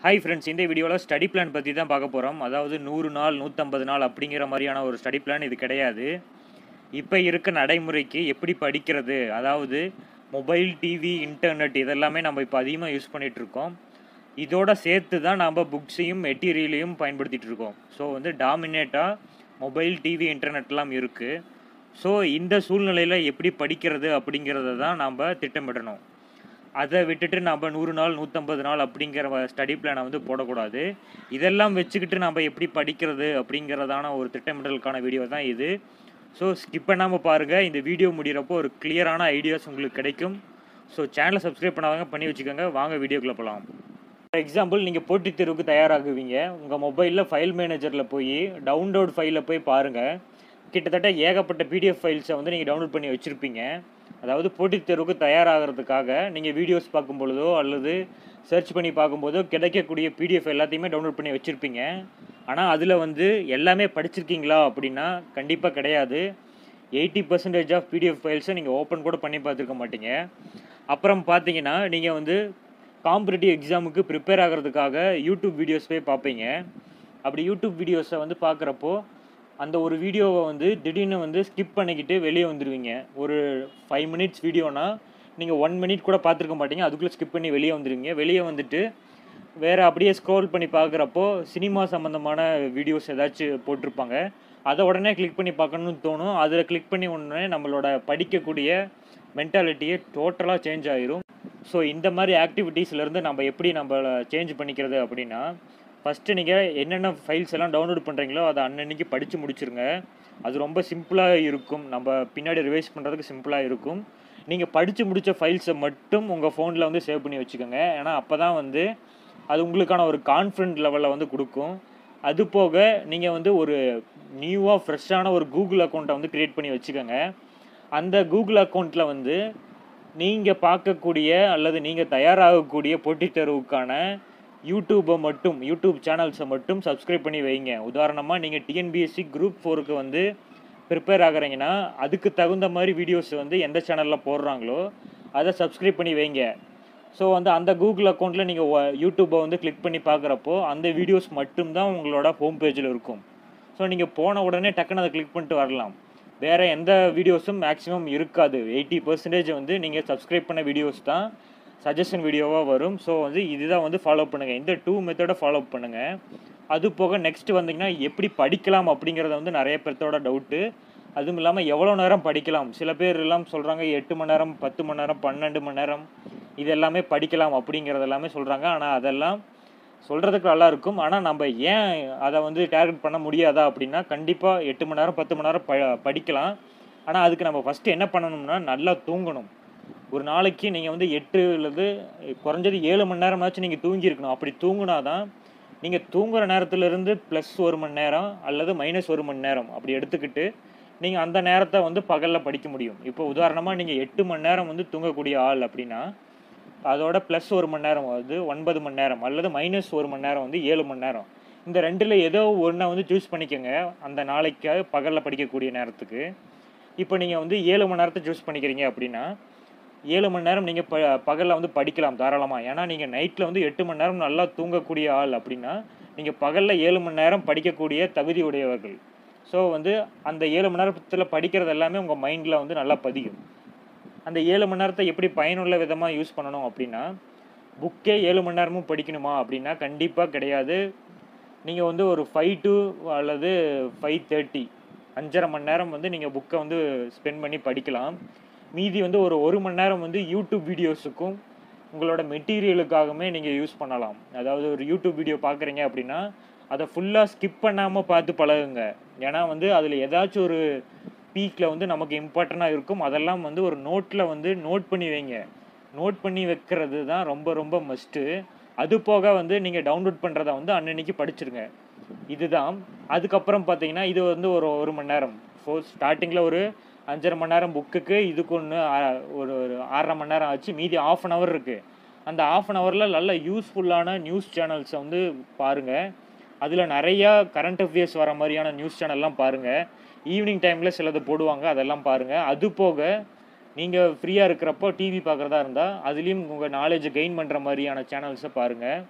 hi friends இந்த வீடியோவில் study plan பற்றி தான் பார்க்க போகிறோம் அதாவது நூறு நாள் நூற்றம்பது நாள் அப்படிங்கிற மாதிரியான ஒரு ஸ்டடி பிளான் இது கிடையாது இப்போ இருக்க நடைமுறைக்கு எப்படி படிக்கிறது அதாவது மொபைல் டிவி இன்டர்நெட் இதெல்லாமே நம்ம இப்போ அதிகமாக யூஸ் பண்ணிகிட்டு இருக்கோம் இதோட சேர்த்து தான் நம்ம புக்ஸையும் மெட்டீரியலையும் பயன்படுத்திகிட்டு இருக்கோம் ஸோ வந்து டாமினேட்டாக மொபைல் டிவி இன்டர்நெட்லாம் இருக்குது ஸோ இந்த சூழ்நிலையில் எப்படி படிக்கிறது அப்படிங்கிறத தான் நாம் திட்டமிடணும் அதை விட்டுட்டு நம்ம நூறு நாள் நூற்றம்பது நாள் அப்படிங்கிற ஸ்டடி பிளானை வந்து போடக்கூடாது இதெல்லாம் வச்சுக்கிட்டு நம்ம எப்படி படிக்கிறது அப்படிங்கிறதான ஒரு திட்டமிடலுக்கான வீடியோ தான் இது ஸோ ஸ்கிப் பண்ணாமல் பாருங்கள் இந்த வீடியோ முடிகிறப்போ ஒரு கிளியரான ஐடியாஸ் உங்களுக்கு கிடைக்கும் ஸோ சேனலை சப்ஸ்கிரைப் பண்ணாதவங்க பண்ணி வச்சுக்கோங்க வாங்க வீடியோக்குள்ளே போகலாம் ஃபார் எக்ஸாம்பிள் நீங்கள் போட்டித் தேர்வுக்கு தயாராகுவீங்க உங்கள் மொபைலில் ஃபைல் மேனேஜரில் போய் டவுன்லோட் ஃபைலில் போய் பாருங்கள் கிட்டத்தட்ட ஏகப்பட்ட பிடிஎஃப் ஃபைல்ஸை வந்து நீங்கள் டவுன்லோட் பண்ணி வச்சுருப்பீங்க அதாவது போட்டித் தேர்வுக்கு தயாராகிறதுக்காக நீங்கள் வீடியோஸ் பார்க்கும் பொழுதோ அல்லது சர்ச் பண்ணி பார்க்கும்போதோ கிடைக்கக்கூடிய பிடிஎஃப் எல்லாத்தையுமே டவுன்லோட் பண்ணி வச்சுருப்பீங்க ஆனால் அதில் வந்து எல்லாமே படிச்சிருக்கீங்களா அப்படின்னா கண்டிப்பாக கிடையாது எயிட்டி பர்சன்டேஜ் ஆஃப் பிடிஎஃப் ஃபைல்ஸை நீங்கள் ஓப்பன் கூட பண்ணி பார்த்துருக்க மாட்டீங்க அப்புறம் பார்த்தீங்கன்னா நீங்கள் வந்து காம்படிட்டிவ் எக்ஸாமுக்கு ப்ரிப்பேர் ஆகிறதுக்காக யூடியூப் வீடியோஸ் போய் பார்ப்பீங்க அப்படி யூடியூப் வீடியோஸை வந்து பார்க்குறப்போ அந்த ஒரு வீடியோவை வந்து திடீர்னு வந்து ஸ்கிப் பண்ணிக்கிட்டு வெளியே வந்துடுவீங்க ஒரு ஃபைவ் மினிட்ஸ் வீடியோனா நீங்கள் ஒன் மினிட் கூட பார்த்துருக்க மாட்டீங்க அதுக்குள்ளே ஸ்கிப் பண்ணி வெளியே வந்துடுவீங்க வெளியே வந்துட்டு வேறு அப்படியே ஸ்க்ரோல் பண்ணி பார்க்குறப்போ சினிமா சம்மந்தமான வீடியோஸ் ஏதாச்சும் போட்டிருப்பாங்க அதை உடனே கிளிக் பண்ணி பார்க்கணும்னு தோணும் அதில் கிளிக் பண்ணி உடனே நம்மளோட படிக்கக்கூடிய மென்டாலிட்டியே டோட்டலாக சேஞ்ச் ஆயிரும் ஸோ இந்த மாதிரி ஆக்டிவிட்டீஸ்லேருந்து நம்ம எப்படி நம்மளை சேஞ்ச் பண்ணிக்கிறது அப்படின்னா ஃபஸ்ட்டு நீங்கள் என்னென்ன ஃபைல்ஸ் எல்லாம் டவுன்லோட் பண்ணுறீங்களோ அதை அன்னன்னைக்கு படித்து முடிச்சிருங்க அது ரொம்ப சிம்பிளாக இருக்கும் நம்ம பின்னாடி ரிவைஸ் பண்ணுறதுக்கு சிம்பிளாக இருக்கும் நீங்கள் படித்து முடித்த ஃபைல்ஸை மட்டும் உங்கள் ஃபோனில் வந்து சேவ் பண்ணி வச்சுக்கோங்க ஏன்னா அப்போ தான் வந்து அது உங்களுக்கான ஒரு கான்ஃபிடென்ட் லெவலில் வந்து கொடுக்கும் அது போக நீங்கள் வந்து ஒரு நியூவாக ஃப்ரெஷ்ஷான ஒரு கூகுள் அக்கௌண்ட்டை வந்து க்ரியேட் பண்ணி வச்சுக்கோங்க அந்த கூகுள் அக்கௌண்ட்டில் வந்து நீங்கள் பார்க்கக்கூடிய அல்லது நீங்கள் தயாராகக்கூடிய போட்டித் தேர்வுக்கான யூடியூப்பை மட்டும் யூடியூப் சேனல்ஸை மட்டும் சப்ஸ்கிரைப் பண்ணி வைங்க உதாரணமாக நீங்கள் டிஎன்பிஎஸ்சி குரூப் ஃபோருக்கு வந்து ப்ரிப்பேர் ஆகுறீங்கன்னா அதுக்கு தகுந்த மாதிரி வீடியோஸ் வந்து எந்த சேனலில் போடுறாங்களோ அதை சப்ஸ்கிரைப் பண்ணி வைங்க ஸோ வந்து அந்த கூகுள் அக்கௌண்ட்டில் நீங்கள் யூடியூப்பை வந்து கிளிக் பண்ணி பார்க்குறப்போ அந்த வீடியோஸ் மட்டும்தான் உங்களோட ஹோம் பேஜில் இருக்கும் ஸோ நீங்கள் போன உடனே டக்குன்னு அதை கிளிக் பண்ணிட்டு வரலாம் வேறு எந்த வீடியோஸும் மேக்ஸிமம் இருக்காது எயிட்டி பர்சன்டேஜ் வந்து நீங்கள் சப்ஸ்கிரைப் பண்ண வீடியோஸ் தான் சஜஷன் வீடியோவாக வரும் ஸோ வந்து இதுதான் வந்து ஃபாலோ பண்ணுங்கள் இந்த டூ மெத்தடை ஃபாலோ பண்ணுங்கள் அது போக நெக்ஸ்ட் வந்தீங்கன்னா எப்படி படிக்கலாம் அப்படிங்கிறத வந்து நிறைய பேர்த்தோட டவுட்டு அதுவும் இல்லாமல் எவ்வளோ நேரம் படிக்கலாம் சில பேர் எல்லாம் சொல்கிறாங்க எட்டு மணி நேரம் பத்து மணி நேரம் பன்னெண்டு மணி நேரம் இது எல்லாமே படிக்கலாம் அப்படிங்கிறது எல்லாமே சொல்கிறாங்க ஆனால் அதெல்லாம் சொல்கிறதுக்கு நல்லா இருக்கும் ஆனால் நம்ம ஏன் அதை வந்து டார்கெட் பண்ண முடியாதா அப்படின்னா கண்டிப்பாக எட்டு மணி நேரம் பத்து மணி நேரம் ப படிக்கலாம் ஆனால் அதுக்கு நம்ம ஃபஸ்ட்டு என்ன பண்ணணும்னா நல்லா தூங்கணும் ஒரு நாளைக்கு நீங்கள் வந்து எட்டுலேருந்து குறைஞ்சது ஏழு மணி நேரமாச்சும் நீங்கள் தூங்கியிருக்கணும் அப்படி தூங்குனா தான் நீங்கள் தூங்குற நேரத்துலேருந்து ப்ளஸ் ஒரு மணி நேரம் அல்லது மைனஸ் ஒரு மணி நேரம் அப்படி எடுத்துக்கிட்டு நீங்கள் அந்த நேரத்தை வந்து பகலில் படிக்க முடியும் இப்போ உதாரணமாக நீங்கள் எட்டு மணி நேரம் வந்து தூங்கக்கூடிய ஆள் அப்படின்னா அதோட ப்ளஸ் ஒரு மணி நேரம் வந்து ஒன்பது மணி நேரம் அல்லது மைனஸ் ஒரு மணி நேரம் வந்து ஏழு மணி நேரம் இந்த ரெண்டில் ஏதோ ஒன்றை வந்து சூஸ் பண்ணிக்கோங்க அந்த நாளைக்கு பகலில் படிக்கக்கூடிய நேரத்துக்கு இப்போ நீங்கள் வந்து ஏழு மணி நேரத்தை சூஸ் பண்ணிக்கிறீங்க அப்படின்னா ஏழு மணி நேரம் நீங்கள் ப பகலில் வந்து படிக்கலாம் தாராளமாக ஏன்னா நீங்கள் நைட்டில் வந்து எட்டு மணி நேரம் நல்லா தூங்கக்கூடிய ஆள் அப்படின்னா நீங்கள் பகலில் ஏழு மணி நேரம் படிக்கக்கூடிய தகுதி உடையவர்கள் ஸோ வந்து அந்த ஏழு மணி நேரத்தில் படிக்கிறது எல்லாமே உங்கள் மைண்டில் வந்து நல்லா பதியும் அந்த ஏழு மணி நேரத்தை எப்படி பயனுள்ள விதமாக யூஸ் பண்ணணும் அப்படின்னா புக்கே ஏழு மணி நேரமும் படிக்கணுமா அப்படின்னா கண்டிப்பாக கிடையாது நீங்கள் வந்து ஒரு ஃபைவ் டு அல்லது ஃபைவ் தேர்ட்டி அஞ்சரை மணி நேரம் வந்து நீங்கள் புக்கை வந்து ஸ்பெண்ட் பண்ணி படிக்கலாம் மீதி வந்து ஒரு ஒரு மணி நேரம் வந்து யூடியூப் வீடியோஸுக்கும் உங்களோட மெட்டீரியலுக்காகவுமே நீங்கள் யூஸ் பண்ணலாம் அதாவது ஒரு யூடியூப் வீடியோ பார்க்குறீங்க அப்படின்னா அதை ஃபுல்லாக ஸ்கிப் பண்ணாமல் பார்த்து பழகுங்க ஏன்னா வந்து அதில் ஏதாச்சும் ஒரு பீக்கில் வந்து நமக்கு இம்பார்ட்டண்ட்டாக இருக்கும் அதெல்லாம் வந்து ஒரு நோட்டில் வந்து நோட் பண்ணி வைங்க நோட் பண்ணி வைக்கிறது தான் ரொம்ப ரொம்ப மஸ்ட்டு அது போக வந்து நீங்கள் டவுன்லோட் பண்ணுறத வந்து அன்னன்னைக்கு படிச்சிருங்க இதுதான் அதுக்கப்புறம் பார்த்தீங்கன்னா இது வந்து ஒரு ஒரு மணி நேரம் ஃபோர் ஸ்டார்டிங்கில் ஒரு அஞ்சரை மணி நேரம் புக்குக்கு இதுக்கு ஒன்று ஒரு ஒரு ஆறரை மணி நேரம் ஆச்சு மீதி ஆஃப் அன் ஹவர் இருக்குது அந்த ஆஃப் அன் ஹவரில் நல்ல யூஸ்ஃபுல்லான நியூஸ் சேனல்ஸை வந்து பாருங்கள் அதில் நிறையா கரண்ட் அஃபேர்ஸ் வர மாதிரியான நியூஸ் சேனல்லாம் பாருங்கள் ஈவினிங் டைமில் சிலது போடுவாங்க அதெல்லாம் பாருங்கள் அது போக நீங்கள் ஃப்ரீயாக இருக்கிறப்போ டிவி பார்க்குறதா இருந்தால் அதுலேயும் உங்கள் நாலேஜை கெயின் பண்ணுற மாதிரியான சேனல்ஸை பாருங்கள்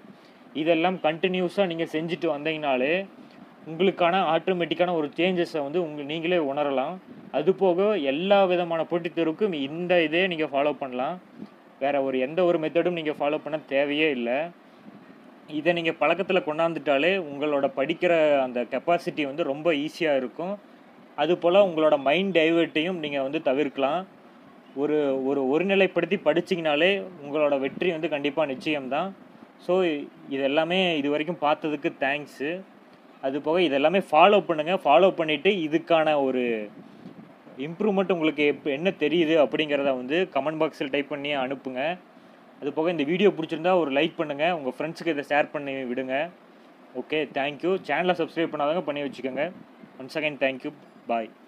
இதெல்லாம் கண்டினியூஸாக நீங்கள் செஞ்சுட்டு வந்தீங்கனாலே உங்களுக்கான ஆட்டோமேட்டிக்கான ஒரு சேஞ்சஸை வந்து உங்கள் நீங்களே உணரலாம் அது போக எல்லா விதமான போட்டித் தேர்வுக்கும் இந்த இதே நீங்கள் ஃபாலோ பண்ணலாம் வேறு ஒரு எந்த ஒரு மெத்தடும் நீங்கள் ஃபாலோ பண்ண தேவையே இல்லை இதை நீங்கள் பழக்கத்தில் கொண்டாந்துட்டாலே உங்களோட படிக்கிற அந்த கெப்பாசிட்டி வந்து ரொம்ப ஈஸியாக இருக்கும் அது போல் உங்களோட மைண்ட் டைவர்ட்டையும் நீங்கள் வந்து தவிர்க்கலாம் ஒரு ஒரு ஒருநிலைப்படுத்தி படிச்சிங்கனாலே உங்களோட வெற்றி வந்து கண்டிப்பாக நிச்சயம்தான் ஸோ இது எல்லாமே இது வரைக்கும் பார்த்ததுக்கு தேங்க்ஸு அது போக இதெல்லாமே ஃபாலோ பண்ணுங்கள் ஃபாலோ பண்ணிவிட்டு இதுக்கான ஒரு இம்ப்ரூவ்மெண்ட் உங்களுக்கு எப்போ என்ன தெரியுது அப்படிங்கிறத வந்து கமெண்ட் பாக்ஸில் டைப் பண்ணி அனுப்புங்க அது போக இந்த வீடியோ பிடிச்சிருந்தா ஒரு லைக் பண்ணுங்கள் உங்கள் ஃப்ரெண்ட்ஸுக்கு இதை ஷேர் பண்ணி விடுங்க ஓகே தேங்க்யூ சேனலை சப்ஸ்கிரைப் பண்ணாதவங்க பண்ணி வச்சுக்கோங்க ஒன்ஸ் அகைன் தேங்க்யூ பாய்